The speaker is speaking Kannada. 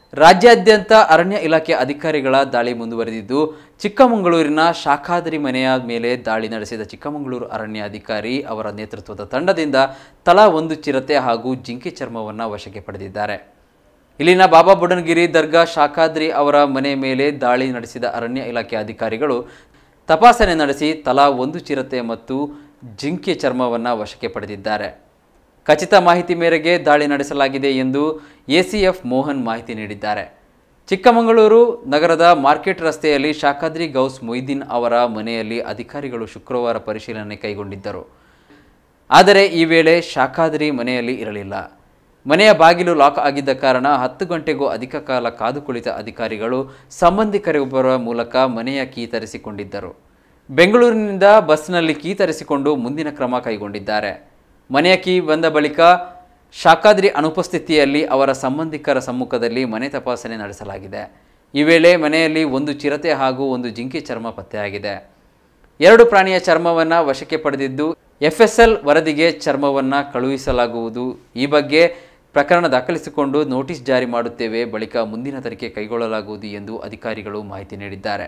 ರಾಜ್ಯಾದ್ಯಂತ ಅರಣ್ಯ ಇಲಾಖೆ ಅಧಿಕಾರಿಗಳ ದಾಳಿ ಮುಂದುವರೆದಿದ್ದು ಚಿಕ್ಕಮಗಳೂರಿನ ಶಾಖಾದ್ರಿ ಮನೆಯ ಮೇಲೆ ದಾಳಿ ನಡೆಸಿದ ಚಿಕ್ಕಮಗಳೂರು ಅರಣ್ಯ ಅಧಿಕಾರಿ ಅವರ ನೇತೃತ್ವದ ತಂಡದಿಂದ ತಲಾ ಒಂದು ಚಿರತೆ ಹಾಗೂ ಜಿಂಕೆ ಚರ್ಮವನ್ನು ವಶಕ್ಕೆ ಪಡೆದಿದ್ದಾರೆ ಇಲ್ಲಿನ ಬಾಬಾ ಬುಡನ್ಗಿರಿ ದರ್ಗಾ ಶಾಖಾದ್ರಿ ಅವರ ಮನೆ ಮೇಲೆ ದಾಳಿ ನಡೆಸಿದ ಅರಣ್ಯ ಇಲಾಖೆ ಅಧಿಕಾರಿಗಳು ತಪಾಸಣೆ ನಡೆಸಿ ತಲಾ ಒಂದು ಚಿರತೆ ಮತ್ತು ಜಿಂಕೆ ಚರ್ಮವನ್ನು ವಶಕ್ಕೆ ಪಡೆದಿದ್ದಾರೆ ಖಚಿತ ಮಾಹಿತಿ ಮೇರೆಗೆ ದಾಳಿ ನಡೆಸಲಾಗಿದೆ ಎಂದು ಎಸಿಎಫ್ ಮೋಹನ್ ಮಾಹಿತಿ ನೀಡಿದ್ದಾರೆ ಚಿಕ್ಕಮಗಳೂರು ನಗರದ ಮಾರ್ಕೆಟ್ ರಸ್ತೆಯಲ್ಲಿ ಶಾಖಾದ್ರಿ ಗೌಸ್ ಮೊಯ್ದೀನ್ ಅವರ ಮನೆಯಲ್ಲಿ ಅಧಿಕಾರಿಗಳು ಶುಕ್ರವಾರ ಪರಿಶೀಲನೆ ಕೈಗೊಂಡಿದ್ದರು ಆದರೆ ಈ ವೇಳೆ ಶಾಖಾದ್ರಿ ಮನೆಯಲ್ಲಿ ಇರಲಿಲ್ಲ ಮನೆಯ ಬಾಗಿಲು ಲಾಕ್ ಆಗಿದ್ದ ಕಾರಣ ಹತ್ತು ಗಂಟೆಗೂ ಅಧಿಕ ಕಾಲ ಕಾದು ಕುಳಿತ ಅಧಿಕಾರಿಗಳು ಸಂಬಂಧಿಕರೊಬ್ಬರ ಮೂಲಕ ಮನೆಯ ಕೀ ತರಿಸಿಕೊಂಡಿದ್ದರು ಬೆಂಗಳೂರಿನಿಂದ ಬಸ್ನಲ್ಲಿ ಕೀ ತರಿಸಿಕೊಂಡು ಮುಂದಿನ ಕ್ರಮ ಕೈಗೊಂಡಿದ್ದಾರೆ ಮನೆಯ ಕೀ ಬಂದ ಬಳಿಕ ಶಾಖಾದ್ರಿ ಅನುಪಸ್ಥಿತಿಯಲ್ಲಿ ಅವರ ಸಂಬಂಧಿಕರ ಸಮ್ಮುಖದಲ್ಲಿ ಮನೆ ತಪಾಸಣೆ ನಡೆಸಲಾಗಿದೆ ಈ ವೇಳೆ ಮನೆಯಲ್ಲಿ ಒಂದು ಚಿರತೆ ಹಾಗೂ ಒಂದು ಜಿಂಕೆ ಚರ್ಮ ಪತ್ತೆಯಾಗಿದೆ ಎರಡು ಪ್ರಾಣಿಯ ಚರ್ಮವನ್ನು ವಶಕ್ಕೆ ಪಡೆದಿದ್ದು ಎಫ್ಎಸ್ಎಲ್ ವರದಿಗೆ ಚರ್ಮವನ್ನು ಕಳುಹಿಸಲಾಗುವುದು ಈ ಬಗ್ಗೆ ಪ್ರಕರಣ ದಾಖಲಿಸಿಕೊಂಡು ನೋಟಿಸ್ ಜಾರಿ ಮಾಡುತ್ತೇವೆ ಬಳಿಕ ಮುಂದಿನ ತನಿಖೆ ಕೈಗೊಳ್ಳಲಾಗುವುದು ಎಂದು ಅಧಿಕಾರಿಗಳು ಮಾಹಿತಿ ನೀಡಿದ್ದಾರೆ